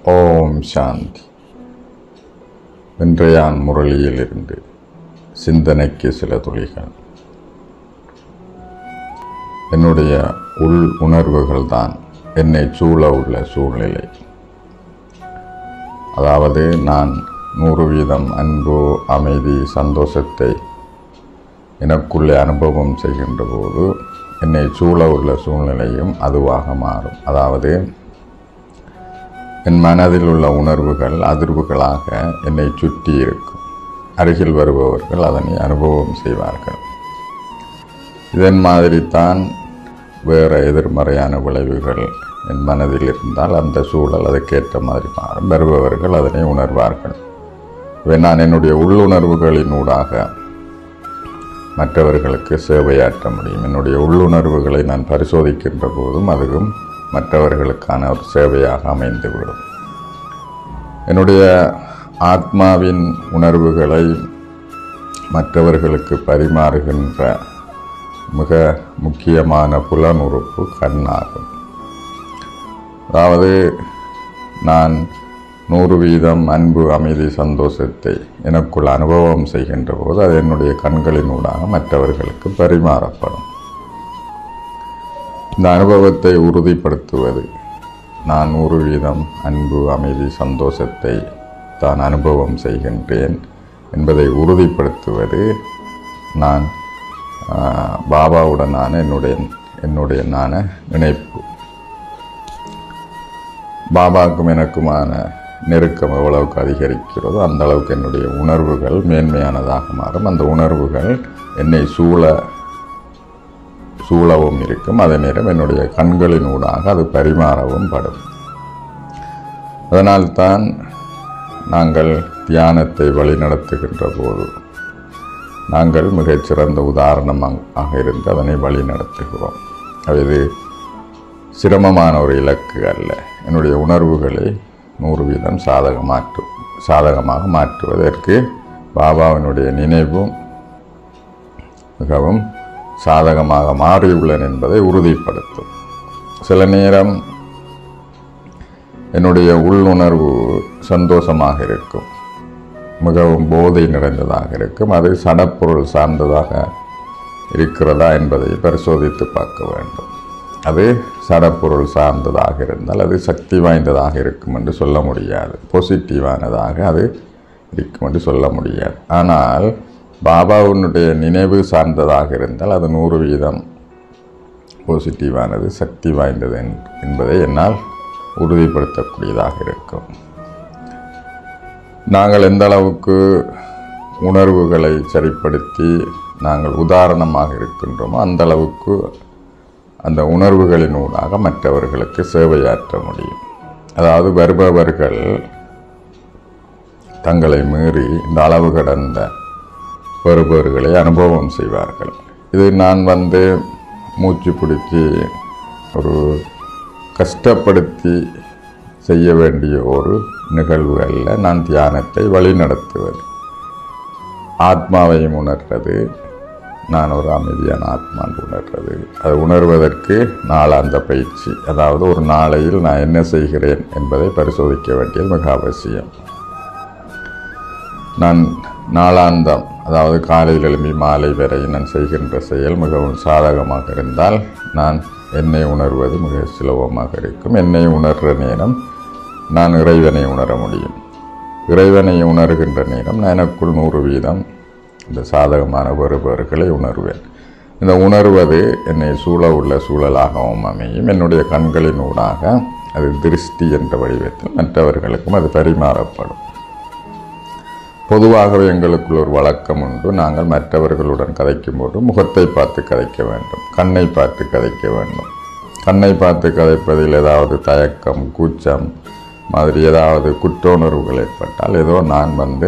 ஓம் சாந்தி இன்றையான் முரளியிலிருந்து சிந்தனைக்கு சில துளிகள் என்னுடைய உள் உணர்வுகள் தான் என்னை சூழ உள்ள சூழ்நிலை அதாவது நான் நூறு வீதம் அன்பு அமைதி சந்தோஷத்தை எனக்குள்ளே அனுபவம் செய்கின்ற போது என்னை சூழ உள்ள சூழ்நிலையும் அதுவாக மாறும் அதாவது என் மனதில் உள்ள உணர்வுகள் அதிர்வுகளாக என்னை சுற்றி இருக்கும் அருகில் வருபவர்கள் அதனை அனுபவம் செய்வார்கள் இதன் மாதிரித்தான் வேறு எதிர்மறையான விளைவுகள் என் மனதில் இருந்தால் அந்த சூழல் அதுக்கேற்ற மாதிரி மாறும் வருபவர்கள் அதனை உணர்வார்கள் இவை நான் என்னுடைய உள்ளுணர்வுகளின் ஊடாக மற்றவர்களுக்கு சேவையாற்ற முடியும் என்னுடைய உள்ளுணர்வுகளை நான் பரிசோதிக்கின்ற போதும் அதுவும் மற்றவர்களுக்கான ஒரு சேவையாக அமைந்துவிடும் என்னுடைய ஆத்மாவின் உணர்வுகளை மற்றவர்களுக்கு பரிமாறுகின்ற மிக முக்கியமான புலனுறுப்பு கண்ணாகும் அதாவது நான் நூறு வீதம் அன்பு அமைதி சந்தோஷத்தை எனக்குள் அனுபவம் செய்கின்ற போது அது என்னுடைய கண்களினூடாக மற்றவர்களுக்கு பரிமாறப்படும் இந்த அனுபவத்தை உறுதிப்படுத்துவது நான் நூறு வீதம் அன்பு அமைதி சந்தோஷத்தை தான் அனுபவம் செய்கின்றேன் என்பதை உறுதிப்படுத்துவது நான் பாபாவுடனான என்னுடைய என்னுடையனான இணைப்பு பாபாவுக்கும் எனக்குமான நெருக்கம் எவ்வளவுக்கு அதிகரிக்கிறதோ அந்த அளவுக்கு என்னுடைய உணர்வுகள் மேன்மையானதாக மாறும் அந்த உணர்வுகள் என்னை சூழ சூழவும் இருக்கும் அதே நேரம் என்னுடைய கண்களின் ஊடாக அது பரிமாறவும் படும் அதனால்தான் நாங்கள் தியானத்தை வழிநடத்துகின்ற போது நாங்கள் மிகச்சிறந்த உதாரணமாக இருந்து அதனை வழிநடத்துகிறோம் இது சிரமமான ஒரு இலக்கு அல்ல என்னுடைய உணர்வுகளை நூறு வீதம் சாதக மாற்று சாதகமாக மாற்றுவதற்கு பாபாவினுடைய நினைவும் மிகவும் சாதகமாக மாறியுள்ளன என்பதை உறுதிப்படுத்தும் சில நேரம் என்னுடைய உள்ளுணர்வு சந்தோஷமாக இருக்கும் மிகவும் போதை நிறைந்ததாக இருக்கும் அது சடப்பொருள் சார்ந்ததாக இருக்கிறதா என்பதை பரிசோதித்து பார்க்க வேண்டும் அது சடப்பொருள் சார்ந்ததாக இருந்தால் அது சக்தி வாய்ந்ததாக இருக்கும் என்று சொல்ல முடியாது பாசிட்டிவானதாக அது இருக்கும் என்று சொல்ல முடியாது ஆனால் பாபாவுனுடைய நினைவு சார்ந்ததாக இருந்தால் அது நூறு வீதம் பாசிட்டிவானது சக்தி வாய்ந்தது என்பதை என்னால் உறுதிப்படுத்தக்கூடியதாக இருக்கும் நாங்கள் எந்த அளவுக்கு உணர்வுகளை சரிப்படுத்தி நாங்கள் உதாரணமாக இருக்கின்றோமோ அந்த அளவுக்கு அந்த உணர்வுகளின் ஊடாக மற்றவர்களுக்கு சேவையாற்ற முடியும் அதாவது வருபவர்கள் தங்களை மீறி இந்த அளவு கடந்த வருபவர்களை அனுபவம் செய்வார்கள் இது நான் வந்து மூச்சு பிடிச்சி ஒரு கஷ்டப்படுத்தி செய்ய வேண்டிய ஒரு நிகழ்வு அல்ல நான் தியானத்தை வழிநடத்துவது ஆத்மாவையும் உணர்றது நான் ஒரு அமைதியான ஆத்மான் உணர்றது அது உணர்வதற்கு நாளாந்த பயிற்சி அதாவது ஒரு நாளையில் நான் என்ன செய்கிறேன் என்பதை பரிசோதிக்க வேண்டியது மிக அவசியம் நான் நாளாந்தம் அதாவது காலையில் எழும்பி மாலை வரை நான் செய்கின்ற செயல் மிகவும் சாதகமாக இருந்தால் நான் என்னை உணர்வது மிக சுலபமாக இருக்கும் என்னை உணர்கிற நேரம் நான் இறைவனை உணர முடியும் இறைவனை உணர்கின்ற நேரம் நான் எனக்குள் நூறு வீதம் இந்த சாதகமான வருபவர்களை உணர்வேன் இந்த உணர்வது என்னை சூழ உள்ள சூழலாகவும் அமையும் என்னுடைய கண்களின் ஊடாக அது திருஷ்டி என்ற வடிவத்தில் மற்றவர்களுக்கும் அது பரிமாறப்படும் பொதுவாகவே எங்களுக்குள் ஒரு வழக்கம் உண்டு நாங்கள் மற்றவர்களுடன் கதைக்கும்போது முகத்தை பார்த்து கதைக்க வேண்டும் கண்ணை பார்த்து கதைக்க வேண்டும் கண்ணை பார்த்து கதைப்பதில் ஏதாவது தயக்கம் கூச்சம் மாதிரி ஏதாவது குற்றுணர்வுகள் ஏற்பட்டால் ஏதோ நான் வந்து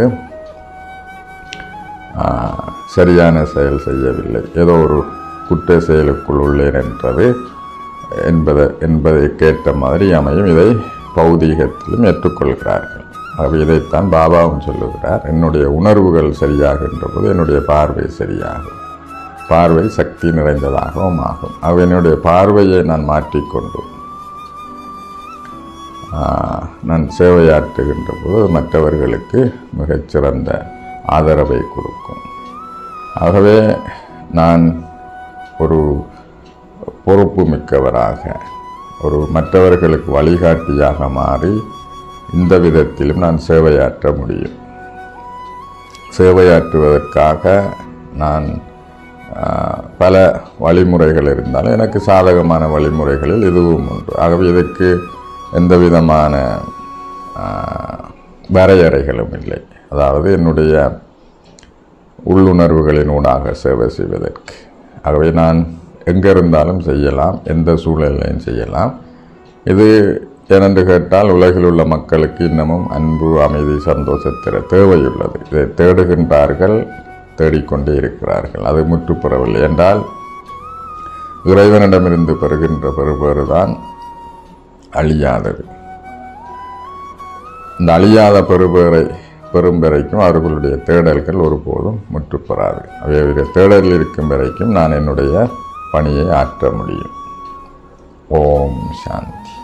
சரியான செயல் செய்யவில்லை ஏதோ ஒரு குற்ற செயலுக்குள் உள்ளேன் என்றது என்பதை என்பதை கேட்ட மாதிரி அமையும் இதை பௌதீகத்திலும் ஏற்றுக்கொள்கிறார்கள் ஆகவே இதைத்தான் பாபாவும் சொல்லுகிறார் என்னுடைய உணர்வுகள் சரியாகின்ற போது என்னுடைய பார்வை சரியாகும் பார்வை சக்தி நிறைந்ததாகவும் ஆகும் ஆகவே என்னுடைய பார்வையை நான் மாற்றிக்கொண்டு ஆஹ், நான் சேவையாற்றுகின்ற போது மற்றவர்களுக்கு மிகச்சிறந்த ஆதரவை கொடுக்கும் ஆகவே நான் ஒரு பொறுப்பு மிக்கவராக ஒரு மற்றவர்களுக்கு வழிகாட்டியாக மாறி இந்த விதத்திலும் நான் சேவையாற்ற முடியும் சேவையாற்றுவதற்காக நான் ஆஹ், பல வழிமுறைகள் இருந்தாலும் எனக்கு சாதகமான வழிமுறைகளில் இதுவும் உண்டு ஆகவே இதற்கு எந்த விதமான ஆஹ், வரையறைகளும் இல்லை அதாவது என்னுடைய உள்ளுணர்வுகளினூடாக சேவை செய்வதற்கு ஆகவே நான் எங்கே இருந்தாலும் செய்யலாம் எந்த சூழலையும் செய்யலாம் இது ஏனென்று கேட்டால் உலகில் உள்ள மக்களுக்கு இன்னமும் அன்பு அமைதி சந்தோஷத்திற தேவையுள்ளது இதை தேடுகின்றார்கள் தேடிக்கொண்டே இருக்கிறார்கள் அது முற்றுப்பெறவில்லை என்றால் இறைவனிடமிருந்து பெறுகின்ற பெறுபேறு தான் அழியாதது இந்த அழியாத பெறுபேறை பெறும் வரைக்கும் அவர்களுடைய தேடல்கள் ஒருபோதும் முற்றுப்பெறாது அவையுடைய தேடல் இருக்கும் வரைக்கும் நான் என்னுடைய பணியை ஆற்ற முடியும் ஓம் சாந்தி